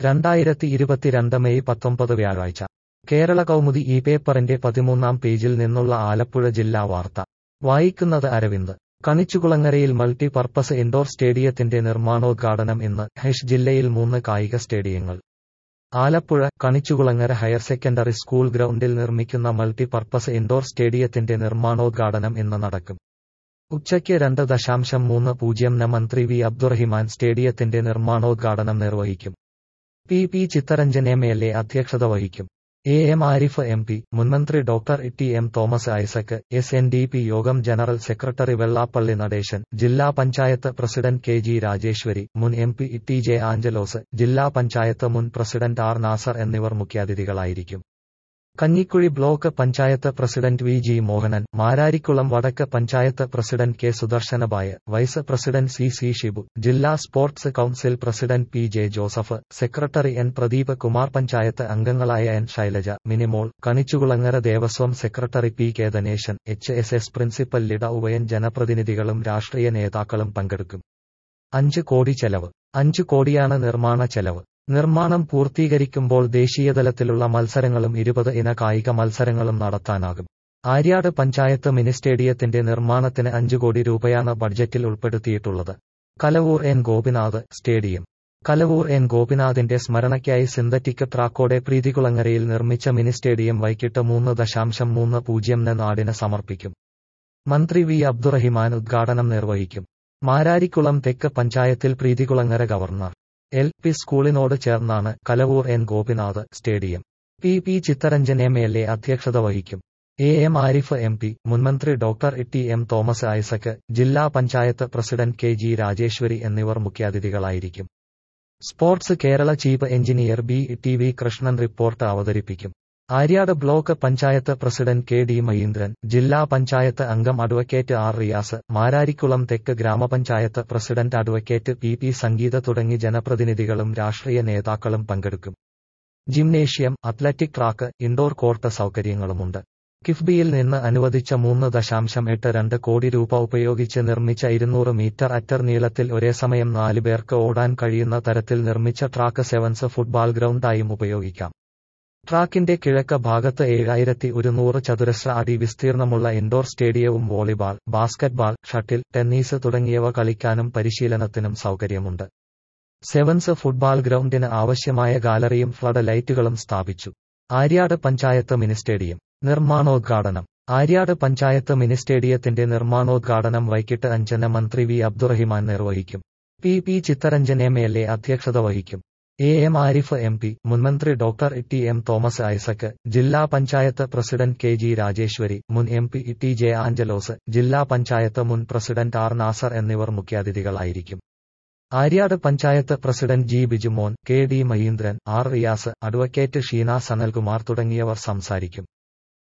രണ്ടായിരത്തി ഇരുപത്തിരണ്ട് മെയ് പത്തൊമ്പത് വ്യാഴാഴ്ച കേരള കൗമുദി ഈ പേപ്പറിന്റെ പതിമൂന്നാം പേജിൽ നിന്നുള്ള ആലപ്പുഴ ജില്ലാ വാർത്ത വായിക്കുന്നത് അരവിന്ദ് കണിച്ചുകുളങ്ങരയിൽ മൾട്ടി പർപ്പസ് ഇൻഡോർ സ്റ്റേഡിയത്തിന്റെ നിർമ്മാണോദ്ഘാടനം ഇന്ന് ഹെഷ് ജില്ലയിൽ മൂന്ന് കായിക സ്റ്റേഡിയങ്ങൾ Alappuzha Kanichukulangara higher secondary school ഗ്രൗണ്ടിൽ നിർമ്മിക്കുന്ന മൾട്ടി പർപ്പസ് ഇൻഡോർ സ്റ്റേഡിയത്തിന്റെ നിർമ്മാണോദ്ഘാടനം ഇന്ന് നടക്കും ഉച്ചയ്ക്ക് രണ്ട് ദശാംശം മൂന്ന് പൂജ്യം ന് മന്ത്രി വി അബ്ദുറഹിമാൻ സ്റ്റേഡിയത്തിന്റെ നിർമ്മാണോദ്ഘാടനം നിർവഹിക്കും P P Chittaranjan M L A അധ്യക്ഷത വഹിക്കും A M Arif M P മുൻമന്ത്രി doctor T M Thomas Isaac S N D P യോഗം ജനറൽ സെക്രട്ടറി വെള്ളാപ്പള്ളി നടേശൻ ജില്ലാ panchayat president K G Rajeshwari മുൻ M P T J Anjalose ജില്ലാ പഞ്ചായത്ത് മുൻ പ്രസിഡന്റ് ആർ നാസർ എന്നിവർ മുഖ്യാതിഥികളായിരിക്കും Kanjikuzhi block panchayat president V G Mohanan Mararikulam വടക്ക് panchayat president K Sudarshanabai vice president C C Shibu ജില്ലാ sports council president P J Joseph secretary N Pradeep Kumar panchayat അംഗങ്ങളായ N Shailaja Minimol Kanichukulangara Devaswom secretary P K Dhaneshan H S S principal Lida ഉവയൻ ജനപ്രതിനിധികളും രാഷ്ട്രീയ നേതാക്കളും പങ്കെടുക്കും അഞ്ച് കോടി ചെലവ് അഞ്ചു കോടിയാണ് നിർമ്മാണ ചെലവ് നിർമ്മാണം പൂർത്തീകരിക്കുമ്പോൾ ദേശീയതലത്തിലുള്ള മത്സരങ്ങളും ഇരുപത് ഇന കായിക മത്സരങ്ങളും നടത്താനാകും ആര്യാട് പഞ്ചായത്ത് മിനി സ്റ്റേഡിയത്തിന്റെ നിർമ്മാണത്തിന് അഞ്ചു കോടി രൂപയാണ് ബഡ്ജറ്റിൽ ഉൾപ്പെടുത്തിയിട്ടുള്ളത് Kalavoor N Gopinath stadium Kalavoor N ഗോപിനാഥിന്റെ സ്മരണയ്ക്കായി സിന്തറ്റിക് ട്രാക്കോടെ പ്രീതികുളങ്ങരയിൽ നിർമ്മിച്ച മിനി സ്റ്റേഡിയം വൈകിട്ട് മൂന്ന് ദശാംശം മൂന്ന് പൂജ്യം ന് നാടിന് സമർപ്പിക്കും മന്ത്രി വി അബ്ദുറഹിമാൻ ഉദ്ഘാടനം നിർവഹിക്കും മാരാരിക്കുളം തെക്ക് പഞ്ചായത്തിൽ പ്രീതികുളങ്ങര ഗവർണർ എൽ പി സ്കൂളിനോട് ചേർന്നാണ് Kalavoor N Gopinath stadium P P Chittaranjan M L A അധ്യക്ഷത വഹിക്കും A M Arif M P മുൻമന്ത്രി doctor T M Thomas Isaac ജില്ലാ panchayat president K G Rajeshwari എന്നിവർ മുഖ്യാതിഥികളായിരിക്കും sports Kerala chief engineer B T V Krishnan report അവതരിപ്പിക്കും Aryad block panchayat president K D Mahindran ജില്ലാ പഞ്ചായത്ത് അംഗം അഡ്വക്കേറ്റ് ആർ റിയാസ് മാരാരിക്കുളം തെക്ക് ഗ്രാമപഞ്ചായത്ത് president advocate P P Sangeetha തുടങ്ങി ജനപ്രതിനിധികളും രാഷ്ട്രീയ നേതാക്കളും പങ്കെടുക്കും gymnasium athletic track indoor court സൗകര്യങ്ങളുമുണ്ട് കിഫ്ബിയിൽ നിന്ന് അനുവദിച്ച മൂന്ന് ദശാംശം എട്ട് രണ്ട് കോടി രൂപ ഉപയോഗിച്ച് നിർമ്മിച്ച ഇരുന്നൂറ് മീറ്റർ അറ്റർ നീളത്തിൽ ഒരേ സമയം നാല് പേർക്ക് ഓടാൻ കഴിയുന്ന തരത്തിൽ നിർമ്മിച്ച ട്രാക്ക് സെവൻസ് ഫുട്ബോൾ ഗ്രൗണ്ടായും ഉപയോഗിക്കാം ട്രാക്കിന്റെ കിഴക്ക് ഭാഗത്ത് ഏഴായിരത്തി ഒരുന്നൂറ് ചതുരശ്ര അടി വിസ്തീർണമുള്ള ഇൻഡോർ സ്റ്റേഡിയവും വോളിബാൾ ബാസ്കറ്റ്ബാൾ ഷട്ടിൽ ടെന്നീസ് തുടങ്ങിയവ കളിക്കാനും പരിശീലനത്തിനും സൗകര്യമുണ്ട് സെവൻസ് ഫുട്ബോൾ ഗ്രൗണ്ടിന് ആവശ്യമായ ഗാലറിയും ഫ്ലഡ് ലൈറ്റുകളും സ്ഥാപിച്ചു ആര്യാട് പഞ്ചായത്ത് മിനി സ്റ്റേഡിയം നിർമ്മാണോദ്ഘാടനം ആര്യാട് പഞ്ചായത്ത് മിനി സ്റ്റേഡിയത്തിന്റെ നിർമ്മാണോദ്ഘാടനം വൈകിട്ട് അഞ്ചിന് മന്ത്രി വി അബ്ദുറഹിമാൻ നിർവഹിക്കും P P Chittaranjan M L A അധ്യക്ഷത വഹിക്കും A M Arif M P മുൻമന്ത്രി doctor T M Thomas Isaac ജില്ലാ panchayat president K G Rajeshwari മുൻ M P T J Anjalose ജില്ലാ പഞ്ചായത്ത് മുൻ പ്രസിഡന്റ് ആർ നാസർ എന്നിവർ മുഖ്യാതിഥികളായിരിക്കും Aryad panchayat president G Bijumon K D Mahindran R Riyas advocate Sheena Sanalkumar തുടങ്ങിയവർ സംസാരിക്കും